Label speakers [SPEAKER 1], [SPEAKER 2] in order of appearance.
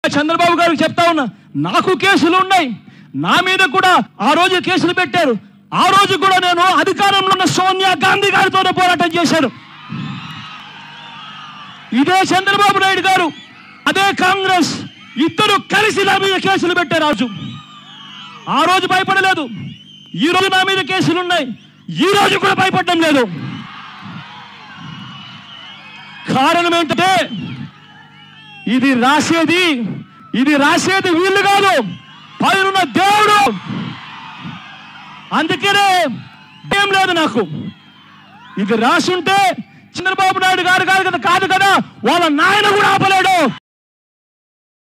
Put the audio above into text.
[SPEAKER 1] చంద్రబాబు గారికి చెప్తా ఉన్నా నాకు కేసులు ఉన్నాయి నా మీద కూడా ఆ రోజు కేసులు పెట్టారు ఆ రోజు కూడా నేను అధికారంలో ఉన్న సోనియా గాంధీ గారితోనే పోరాటం చేశాను ఇదే చంద్రబాబు నాయుడు గారు అదే కాంగ్రెస్ ఇద్దరు కలిసి నా మీద కేసులు పెట్టారు ఆ రోజు ఆ రోజు భయపడలేదు ఈ రోజు నా మీద కేసులు ఉన్నాయి ఈ రోజు కూడా భయపడడం లేదు కారణం ఏంటంటే ఇది రాసేది ఇది రాసేది వీళ్ళు కాదు పైన దేవుడు అందుకనే ఏం లేదు నాకు ఇది రాసుంటే చంద్రబాబు నాయుడు గారు కాదు కదా కాదు కదా వాళ్ళ నాయన కూడా ఆపలేడు